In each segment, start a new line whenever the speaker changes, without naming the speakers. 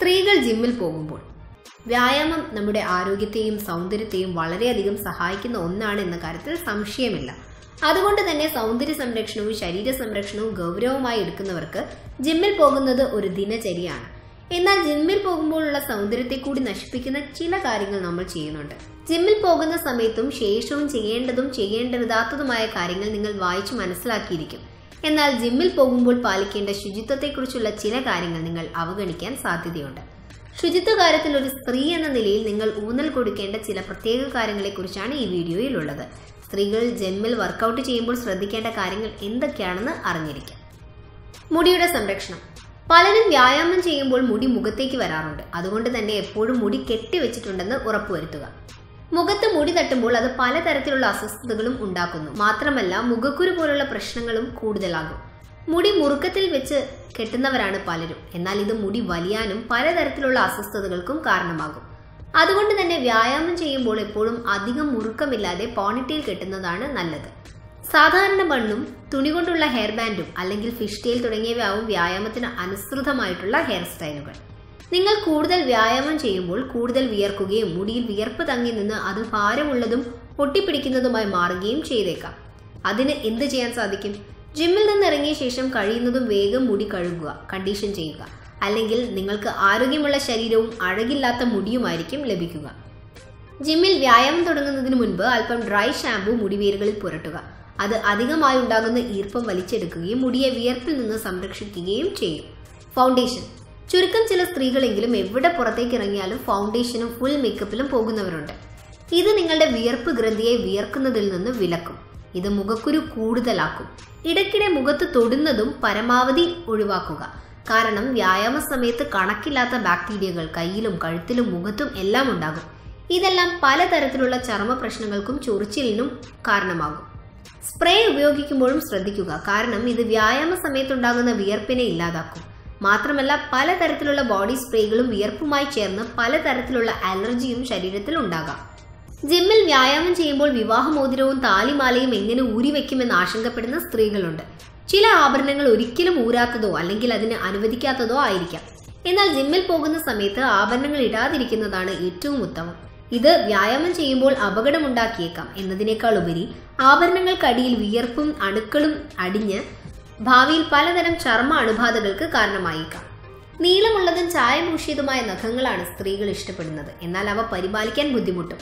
സ്ത്രീകൾ ജിമ്മിൽ പോകുമ്പോൾ വ്യായാമം നമ്മുടെ ആരോഗ്യത്തെയും സൗന്ദര്യത്തെയും വളരെയധികം സഹായിക്കുന്ന ഒന്നാണ് എന്ന കാര്യത്തിൽ സംശയമില്ല അതുകൊണ്ട് തന്നെ സൗന്ദര്യ സംരക്ഷണവും ശരീര സംരക്ഷണവും ഗൗരവമായി എടുക്കുന്നവർക്ക് ജിമ്മിൽ പോകുന്നത് ഒരു ദിനചര്യയാണ് എന്നാൽ ജിമ്മിൽ പോകുമ്പോഴുള്ള സൗന്ദര്യത്തെ കൂടി നശിപ്പിക്കുന്ന ചില കാര്യങ്ങൾ നമ്മൾ ചെയ്യുന്നുണ്ട് ജിമ്മിൽ പോകുന്ന സമയത്തും ശേഷവും ചെയ്യേണ്ടതും ചെയ്യേണ്ടരുതാത്തതുമായ കാര്യങ്ങൾ നിങ്ങൾ വായിച്ചു മനസ്സിലാക്കിയിരിക്കും എന്നാൽ ജിമ്മിൽ പോകുമ്പോൾ പാലിക്കേണ്ട ശുചിത്വത്തെക്കുറിച്ചുള്ള ചില കാര്യങ്ങൾ നിങ്ങൾ അവഗണിക്കാൻ സാധ്യതയുണ്ട് ശുചിത്വ കാര്യത്തിൽ ഒരു സ്ത്രീ എന്ന നിലയിൽ നിങ്ങൾ ഊന്നൽ കൊടുക്കേണ്ട ചില പ്രത്യേക കാര്യങ്ങളെക്കുറിച്ചാണ് ഈ വീഡിയോയിൽ ഉള്ളത് സ്ത്രീകൾ ജിമ്മിൽ വർക്കൗട്ട് ചെയ്യുമ്പോൾ ശ്രദ്ധിക്കേണ്ട കാര്യങ്ങൾ എന്തൊക്കെയാണെന്ന് അറിഞ്ഞിരിക്കാം മുടിയുടെ സംരക്ഷണം പലരും വ്യായാമം ചെയ്യുമ്പോൾ മുടി മുഖത്തേക്ക് വരാറുണ്ട് അതുകൊണ്ട് തന്നെ എപ്പോഴും മുടി കെട്ടിവെച്ചിട്ടുണ്ടെന്ന് ഉറപ്പുവരുത്തുക മുഖത്ത് മുടി തട്ടുമ്പോൾ അത് പലതരത്തിലുള്ള അസ്വസ്ഥതകളും ഉണ്ടാക്കുന്നു മാത്രമല്ല മുഖക്കുരു പോലുള്ള പ്രശ്നങ്ങളും കൂടുതലാകും മുടി മുറുക്കത്തിൽ വെച്ച് കെട്ടുന്നവരാണ് പലരും എന്നാൽ ഇത് മുടി വലിയാനും പലതരത്തിലുള്ള അസ്വസ്ഥതകൾക്കും കാരണമാകും അതുകൊണ്ട് തന്നെ വ്യായാമം ചെയ്യുമ്പോൾ എപ്പോഴും അധികം മുറുക്കമില്ലാതെ പോണിറ്റെയിൽ കെട്ടുന്നതാണ് നല്ലത് സാധാരണ ബണ്ണും തുണി കൊണ്ടുള്ള ഹെയർ ബാൻഡും അല്ലെങ്കിൽ ഫിഷ് ടെയിൽ തുടങ്ങിയവയാവും വ്യായാമത്തിന് അനുസൃതമായിട്ടുള്ള ഹെയർ സ്റ്റൈലുകൾ നിങ്ങൾ കൂടുതൽ വ്യായാമം ചെയ്യുമ്പോൾ കൂടുതൽ വിയർക്കുകയും മുടിയിൽ വിയർപ്പ് തങ്ങി നിന്ന് അത് ഭാരമുള്ളതും ഒട്ടിപ്പിടിക്കുന്നതുമായി മാറുകയും ചെയ്തേക്കാം അതിന് എന്ത് ചെയ്യാൻ സാധിക്കും ജിമ്മിൽ നിന്ന് ഇറങ്ങിയ ശേഷം കഴിയുന്നതും വേഗം മുടി കഴുകുക കണ്ടീഷൻ ചെയ്യുക അല്ലെങ്കിൽ നിങ്ങൾക്ക് ആരോഗ്യമുള്ള ശരീരവും അഴകില്ലാത്ത മുടിയുമായിരിക്കും ലഭിക്കുക ജിമ്മിൽ വ്യായാമം തുടങ്ങുന്നതിന് മുൻപ് അല്പം ഡ്രൈ ഷാമ്പു മുടിവേരുകളിൽ പുരട്ടുക അത് അധികമായി ഉണ്ടാകുന്ന ഈർപ്പം വലിച്ചെടുക്കുകയും മുടിയെ വിയർപ്പിൽ നിന്ന് സംരക്ഷിക്കുകയും ചെയ്യും ഫൗണ്ടേഷൻ ചുരുക്കം ചില സ്ത്രീകളെങ്കിലും എവിടെ പുറത്തേക്ക് ഇറങ്ങിയാലും ഫൗണ്ടേഷനും ഫുൾ മേക്കപ്പിലും പോകുന്നവരുണ്ട് ഇത് നിങ്ങളുടെ വിയർപ്പ് ഗ്രന്ഥിയെ വിയർക്കുന്നതിൽ നിന്ന് വിലക്കും ഇത് മുഖക്കുരു കൂടുതലാക്കും ഇടയ്ക്കിടെ മുഖത്ത് തൊടുന്നതും പരമാവധി ഒഴിവാക്കുക കാരണം വ്യായാമ സമയത്ത് കണക്കില്ലാത്ത ബാക്ടീരിയകൾ കയ്യിലും കഴുത്തിലും മുഖത്തും എല്ലാം ഉണ്ടാകും ഇതെല്ലാം പലതരത്തിലുള്ള ചർമ്മ പ്രശ്നങ്ങൾക്കും ചൊറിച്ചിലിനും കാരണമാകും സ്പ്രേ ഉപയോഗിക്കുമ്പോഴും ശ്രദ്ധിക്കുക കാരണം ഇത് വ്യായാമ സമയത്തുണ്ടാകുന്ന വിയർപ്പിനെ ഇല്ലാതാക്കും മാത്രമല്ല പലതരത്തിലുള്ള ബോഡി സ്പ്രേകളും വിയർപ്പുമായി ചേർന്ന് പലതരത്തിലുള്ള അലർജിയും ശരീരത്തിൽ ഉണ്ടാകാം ജിമ്മിൽ വ്യായാമം ചെയ്യുമ്പോൾ വിവാഹമോതിരവും താലിമാലയും എങ്ങനെ ഊരിവെക്കുമെന്ന് ആശങ്കപ്പെടുന്ന സ്ത്രീകളുണ്ട് ചില ആഭരണങ്ങൾ ഒരിക്കലും ഊരാത്തതോ അല്ലെങ്കിൽ അതിന് അനുവദിക്കാത്തതോ ആയിരിക്കാം എന്നാൽ ജിമ്മിൽ പോകുന്ന സമയത്ത് ആഭരണങ്ങൾ ഇടാതിരിക്കുന്നതാണ് ഏറ്റവും ഉത്തമം ഇത് വ്യായാമം ചെയ്യുമ്പോൾ അപകടമുണ്ടാക്കിയേക്കാം എന്നതിനേക്കാൾ ഉപരി ആഭരണങ്ങൾക്കടിയിൽ വിയർപ്പും അണുക്കളും അടിഞ്ഞ് ഭാവിയിൽ പലതരം ചർമ്മ അണുബാധകൾക്ക് കാരണമായേക്കാം നീളമുള്ളതും ചായമൂഷിയതുമായ നഖങ്ങളാണ് സ്ത്രീകൾ ഇഷ്ടപ്പെടുന്നത് എന്നാൽ അവ പരിപാലിക്കാൻ ബുദ്ധിമുട്ടും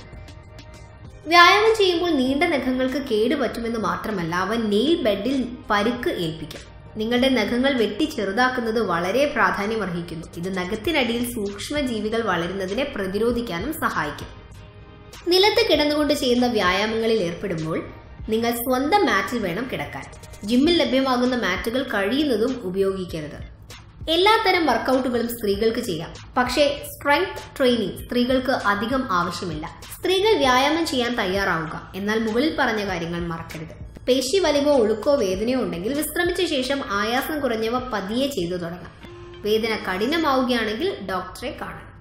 വ്യായാമം ചെയ്യുമ്പോൾ നീണ്ട നഖങ്ങൾക്ക് കേടുപറ്റുമെന്ന് മാത്രമല്ല അവ നെയിൽ ബെഡിൽ പരുക്ക് ഏൽപ്പിക്കും നിങ്ങളുടെ നഖങ്ങൾ വെട്ടി ചെറുതാക്കുന്നത് വളരെ പ്രാധാന്യമർഹിക്കുന്നു ഇത് നഖത്തിനടിയിൽ സൂക്ഷ്മജീവികൾ വളരുന്നതിനെ പ്രതിരോധിക്കാനും സഹായിക്കും നിലത്ത് കിടന്നുകൊണ്ട് ചെയ്യുന്ന വ്യായാമങ്ങളിൽ ഏർപ്പെടുമ്പോൾ നിങ്ങൾ സ്വന്തം മാറ്റിൽ വേണം കിടക്കാൻ ജിമ്മിൽ ലഭ്യമാകുന്ന മാറ്റുകൾ കഴിയുന്നതും ഉപയോഗിക്കരുത് എല്ലാത്തരം വർക്കൗട്ടുകളും സ്ത്രീകൾക്ക് ചെയ്യാം പക്ഷേ സ്ട്രെങ്ത് ട്രെയിനിങ് സ്ത്രീകൾക്ക് അധികം ആവശ്യമില്ല സ്ത്രീകൾ വ്യായാമം ചെയ്യാൻ തയ്യാറാവുക എന്നാൽ മുകളിൽ പറഞ്ഞ കാര്യങ്ങൾ മറക്കരുത് പേശി വലിവോ ഒഴുക്കോ വേദനയോ ഉണ്ടെങ്കിൽ വിശ്രമിച്ച ശേഷം ആയാസം കുറഞ്ഞവ പതിയെ ചെയ്തു തുടങ്ങാം വേദന കഠിനമാവുകയാണെങ്കിൽ ഡോക്ടറെ കാണാം